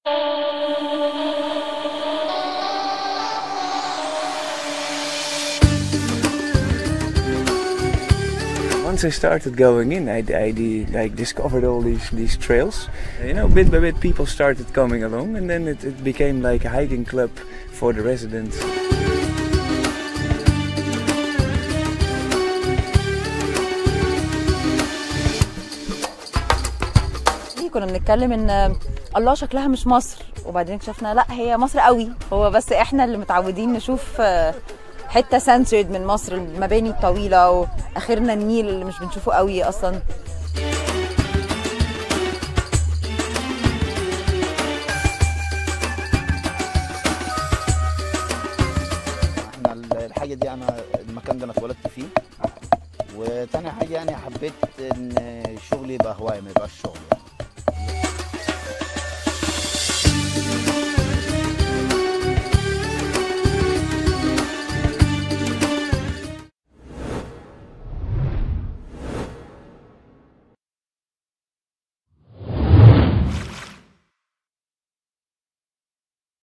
Once I started going in, I, I like discovered all these these trails. You know, bit by bit, people started coming along, and then it, it became like a hiking club for the residents. دي كنا بنتكلم ان الله شكلها مش مصر وبعدين اكتشفنا لا هي مصر قوي هو بس احنا اللي متعودين نشوف آه، حته سنسرد من مصر المباني الطويله واخرنا النيل اللي مش بنشوفه قوي اصلا احنا ال- الحاجه دي انا المكان ده انا اتولدت فيه وتاني حاجه يعني حبيت ان شغلي يبقى هوايه ما